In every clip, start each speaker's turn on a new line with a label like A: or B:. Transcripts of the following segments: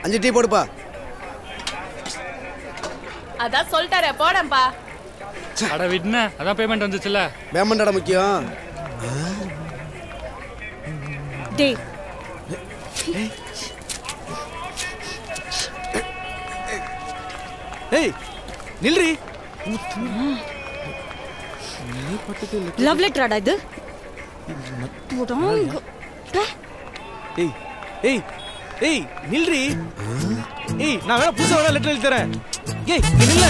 A: அஞ்சு டீ போடுப்பா
B: அதான் சொல்லிட்டாரே போடம்பா
C: அட விட்ன அதான் பேமெண்ட் வந்துச்சுல்ல
A: பேமெண்டடா முக்கியம்
D: டேய்
E: ஏய் நில்றி
D: லவ் லெட்டராடா இது போடாங்க. டே,
E: ஏய் ஏய் ஏய் நில்றி ஏய் நான் வேணா புதுசா வேணா லெட்டர் எழுதி தரேன் ஏய் நீ நில்ல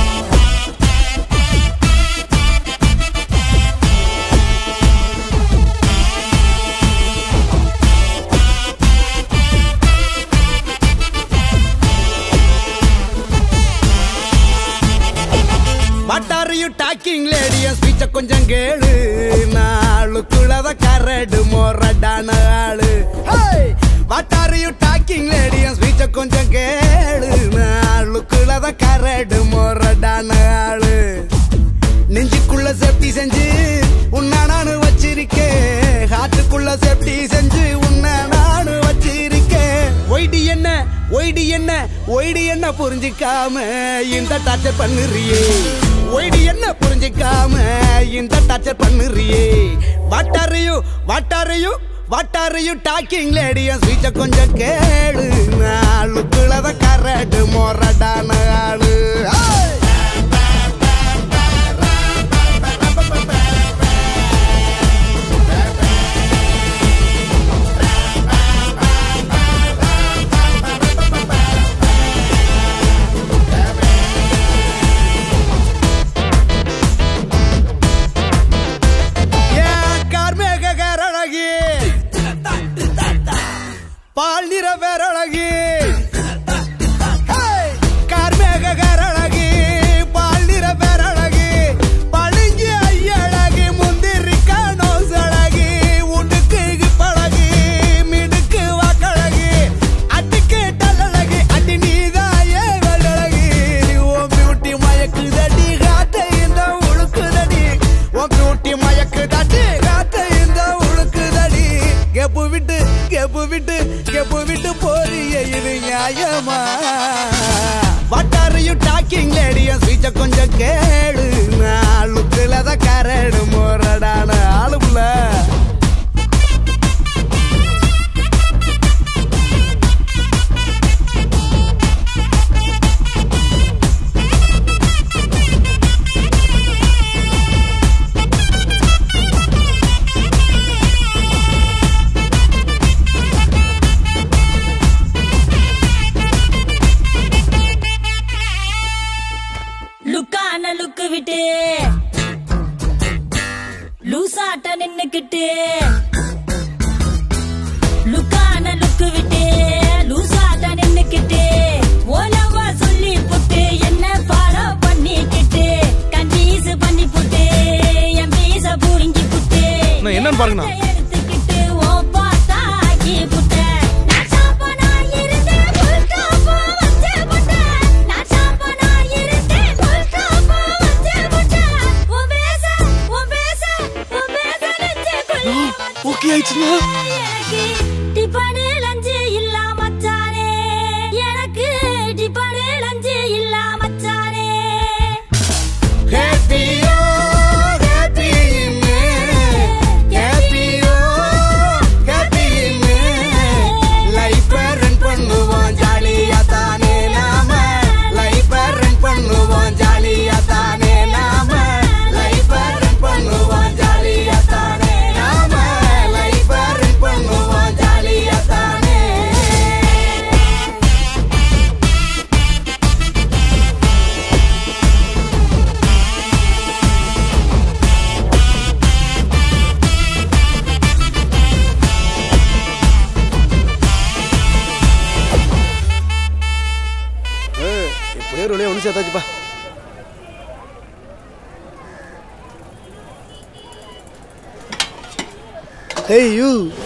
A: what are you talking lady என் ஸ்பீச்ச கொஞ்சம் கேளு நாளுக்குள்ளத கரடு மொரடான ஆளு what are you talking lady என் ஸ்பீச்ச கொஞ்சம் கேளு நாளுக்குள்ளத கரடு மொரடான ஆளு நெஞ்சுக்குள்ள சேஃப்டி செஞ்சு உன்னை நானு வச்சிருக்கேன் ஹார்ட்டுக்குள்ள சேஃப்டி செஞ்சு உன்னை நானு வச்சிருக்கேன் ஒய்டி என்ன ஒய்டி என்ன ஒய்டி என்ன புரிஞ்சிக்காம இந்த டார்ச்சர் பண்ணுறியே ஒய்டி என்ன புரிஞ்சிக்காம இந்த டார்ச்சர் பண்ணுறியே வாட்டாரையும் வாட்டாரையும் வாட்டாரையும் டாக்கிங் லேடி என் ஸ்வீச்ச கொஞ்சம் கேளு நாளுக்குள்ளத கரடு மொரடான ஆளு Hey! ஏன் கார்மேக கரழகி பால் நிற வேரழகி ஹேய்! கார்மேக கரழகி பால் நிற வேரழகி பளிங்கு ஐயழகி முந்திரிக்கா நோசழகி உடுக்கு பழகி மிடுக்கு வாக்கழகி அட்டுக்கு டல்லழகி அடி நீதாயே வெள்ளழகி ஓ பியூட்டி மயக்குதடி காத்த இந்த உழுக்குதடி ஓ பியூட்டி மயக்குதடி காத்த இந்த உழுக்குதடி கெப்பு விட்டு கெப்பு விட்டு கெப்பு விட்டு போறிய இது நியாயமா what are you talking lady என் ஸ்பீச்ச கொஞ்சம் கேளு நாளுக்குல தான் கரடு மொரடான ஆளுப்புல
F: லுக்கான லுக்கு விட்டு லூசாட்ட நின்னுக்கிட்டு லுக்கான லுக்கு விட்டு லூசாட்ட நின்னுக்கிட்டு ஓலவா சொல்லி புட்டு என்ன ஃபாலோ பண்ணிக்கிட்டு கன்ஃபியூஸ் பண்ணி புட்டு என் பீச புடுங்கி புட்டு
E: நான் என்னன்னு பாருங்கண்ணா.
F: எடுத்துக்கிட்டு ஓ பார்த்தா ஆக்கி புட்ட நான் சாப்பானா இருந்தேன் full stop ஆ வச்சே புட்ட நான் சாப்பானா இருந்தேன் full stop ஆ வச்சே புட்ட உன் பேச உன் பேச உன் பேச நெஞ்சுக்குள்ள
E: ஓகே ஆயிடுச்சுன்னா
F: எனக்கு டிப்பனு லஞ்சு இல்லா மச்சானே எனக்கு டிப்பனு லஞ்சு இல்லா மச்சானே
A: ஹேப்பியோ ஹேப்பின்னு ஹேப்பியோ ஹேப்பின்னு லைஃப் ரன் பண்ணுவோம் ஜாலியா தானே நாம லைஃப் ரன் பண்ணுவோம் ஜாலியா தானே நாம லைஃப் ரன் பண்ணுவோம் ஜாலியா தானே நாம லைஃப் ரன் பண்ணுவோம் ஜாலியா தானே எப்படியோ ஒரு வழியா ஒன்று சேர்த்தாச்சுப்பா Hey you!